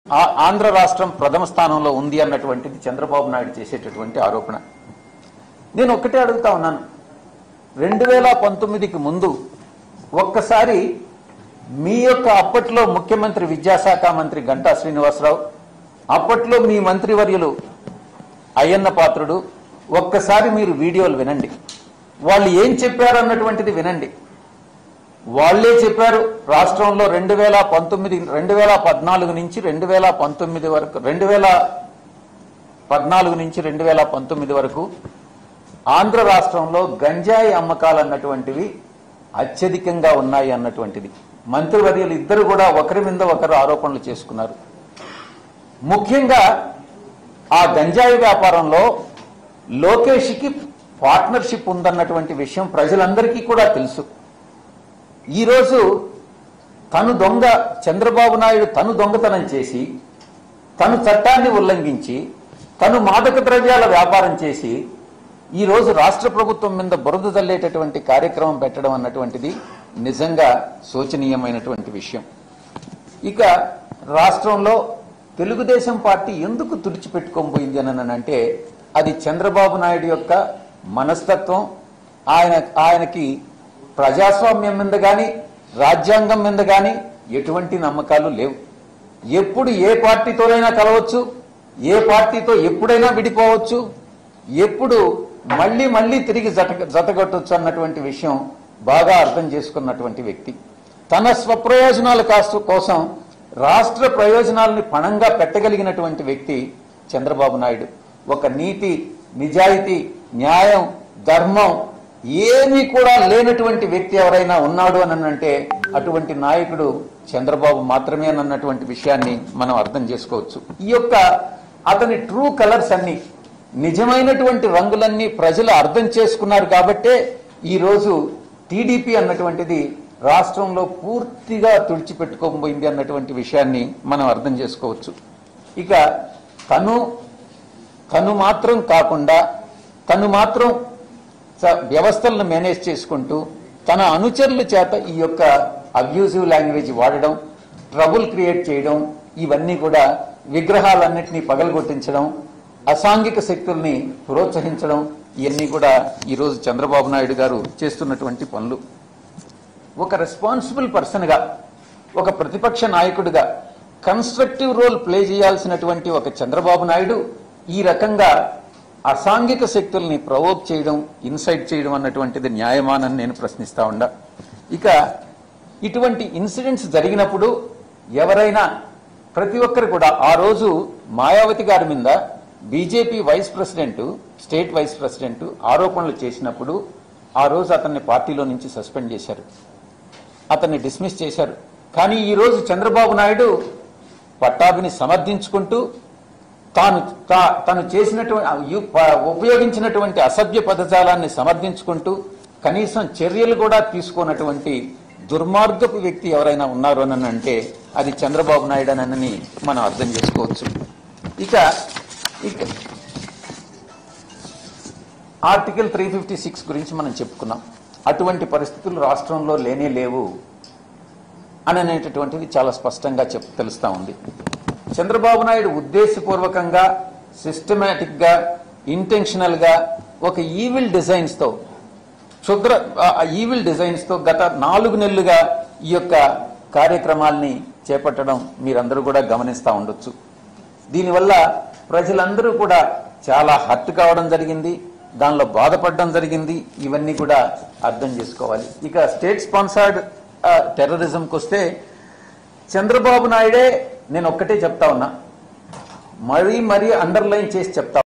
ఆ- ఆంధ్ర రాష్ట్రం ప్రథమ స్థానంలో ఉంది అన్నటువంటిది చంద్రబాబు నాయుడు చేసేటటువంటి ఆరోపణ నేను ఒక్కటే అడుగుతా ఉన్నాను రెండు వేల పంతొమ్మిదికి ముందు ఒక్కసారి మీ యొక్క అప్పట్లో ముఖ్యమంత్రి విద్యాశాఖ మంత్రి గంటా శ్రీనివాసరావు అప్పట్లో మీ మంత్రివర్యులు అయ్యన్న పాత్రుడు ఒక్కసారి మీరు వీడియోలు వినండి వాళ్ళు ఏం చెప్పారు అన్నటువంటిది వినండి వాళ్ళే చెప్పారు రాష్ట్రంలో రెండు వేల పంతొమ్మిది రెండు వేల పద్నాలుగు నుంచి రెండు వేల పంతొమ్మిది వరకు రెండు వేల పద్నాలుగు నుంచి రెండు వేల పంతొమ్మిది వరకు ఆంధ్ర రాష్ట్రంలో గంజాయి అమ్మకాలు అన్నటువంటివి అత్యధికంగా ఉన్నాయి అన్నటువంటిది మంత్రివర్యులు ఇద్దరు కూడా ఒకరి మీద ఒకరు ఆరోపణలు చేసుకున్నారు ముఖ్యంగా ఆ గంజాయి వ్యాపారంలో లోకేష్కి పార్ట్నర్షిప్ ఉందన్నటువంటి విషయం ప్రజలందరికీ కూడా తెలుసు ఈరోజు తను దొంగ చంద్రబాబు నాయుడు తను దొంగతనం చేసి తను చట్టాన్ని ఉల్లంఘించి తను మాదక ద్రవ్యాల వ్యాపారం చేసి ఈరోజు రాష్ట్ర ప్రభుత్వం మీద బురద చల్లేటటువంటి కార్యక్రమం పెట్టడం అన్నటువంటిది నిజంగా శోచనీయమైనటువంటి విషయం ఇక రాష్ట్రంలో తెలుగుదేశం పార్టీ ఎందుకు తుడిచిపెట్టుకోబోయింది అని అంటే అది చంద్రబాబు నాయుడు యొక్క మనస్తత్వం ఆయన ఆయనకి ప్రజాస్వామ్యం మీద కానీ రాజ్యాంగం మీద కానీ ఎటువంటి నమ్మకాలు లేవు ఎప్పుడు ఏ పార్టీతోనైనా కలవచ్చు ఏ పార్టీతో ఎప్పుడైనా విడిపోవచ్చు ఎప్పుడు మళ్ళీ మళ్ళీ తిరిగి జత జతగట్టొచ్చు అన్నటువంటి విషయం బాగా అర్థం చేసుకున్నటువంటి వ్యక్తి తన స్వప్రయోజనాల కాస్త కోసం రాష్ట్ర ప్రయోజనాలని పణంగా పెట్టగలిగినటువంటి వ్యక్తి చంద్రబాబు నాయుడు ఒక నీతి నిజాయితీ న్యాయం ధర్మం ఏమీ కూడా లేనటువంటి వ్యక్తి ఎవరైనా ఉన్నాడు అని అంటే అటువంటి నాయకుడు చంద్రబాబు మాత్రమే అన్నటువంటి విషయాన్ని మనం అర్థం చేసుకోవచ్చు ఈ యొక్క అతని ట్రూ కలర్స్ అన్ని నిజమైనటువంటి రంగులన్నీ ప్రజలు అర్థం చేసుకున్నారు కాబట్టే ఈరోజు టీడీపీ అన్నటువంటిది రాష్ట్రంలో పూర్తిగా తుడిచిపెట్టుకోబోయింది అన్నటువంటి విషయాన్ని మనం అర్థం చేసుకోవచ్చు ఇక తను తను మాత్రం కాకుండా తను మాత్రం స- వ్యవస్థలను మేనేజ్ చేసుకుంటూ తన అనుచరుల చేత ఈ యొక్క అబ్యూజివ్ లాంగ్వేజ్ వాడడం ట్రబుల్ క్రియేట్ చేయడం ఇవన్నీ కూడా విగ్రహాలన్నింటినీ పగలగొట్టించడం అసాంఘిక శక్తుల్ని ప్రోత్సహించడం ఇవన్నీ కూడా ఈరోజు చంద్రబాబు నాయుడు గారు చేస్తున్నటువంటి పనులు ఒక రెస్పాన్సిబుల్ పర్సన్గా ఒక ప్రతిపక్ష నాయకుడిగా కన్స్ట్రక్టివ్ రోల్ ప్లే చేయాల్సినటువంటి ఒక చంద్రబాబు నాయుడు ఈ రకంగా అసాంఘిక శక్తుల్ని ప్రవోక్ చేయడం ఇన్సైట్ చేయడం అన్నటువంటిది న్యాయమానని నేను ప్రశ్నిస్తా ఉండా ఇక ఇటువంటి ఇన్సిడెంట్స్ జరిగినప్పుడు ఎవరైనా ప్రతి ఒక్కరు కూడా ఆ రోజు మాయావతి గారి మీద BJP vice president state vice president ఆరోపణలు చేసినప్పుడు ఆ రోజు అతన్ని పార్టీలో నుంచి సస్పెండ్ చేశారు అతన్ని డిస్మిస్ చేశారు కానీ ఈ రోజు చంద్రబాబు నాయుడు పట్టాభిని సమర్థించుకుంటూ తాను తా- తను చేసినటువంటి యు- ప- ఉపయోగించినటువంటి అసభ్య పదజాలాన్ని సమర్థించుకుంటూ కనీసం చర్యలు కూడా తీసుకోనటువంటి దుర్మార్గపు వ్యక్తి ఎవరైనా ఉన్నారు అని అంటే అది చంద్రబాబు నాయుడు అని మనం అర్థం చేసుకోవచ్చు ఇక ఇక ఆర్టికల్ త్రీ ఫిఫ్టీ సిక్స్ గురించి మనం చెప్పుకున్నాం అటువంటి పరిస్థితులు రాష్ట్రంలో లేనే లేవు అని అనేటటువంటిది చాలా స్పష్టంగా చెప్ తెలుస్తా ఉంది చంద్రబాబు నాయుడు ఉద్దేశపూర్వకంగా సిస్టమేటిక్ గా ఇంటెన్షనల్ గా ఒక ఈవిల్ డిజైన్స్ తో క్షుద్ర ఈవిల్ డిజైన్స్ తో గత నాలుగు నెలలుగా ఈ యొక్క కార్యక్రమాల్ని చేపట్టడం మీరందరూ కూడా గమనిస్తా ఉండొచ్చు దీనివల్ల ప్రజలందరూ కూడా చాలా హర్ట్ కావడం జరిగింది దానిలో బాధపడడం జరిగింది ఇవన్నీ కూడా అర్థం చేసుకోవాలి ఇక స్టేట్ స్పాన్సర్డ్ టెర్రరిజంకి వస్తే చంద్రబాబు నాయుడే నేను ఒక్కటే చెప్తా ఉన్నా మరీ మరీ అండర్లైన్ చేసి చెప్తా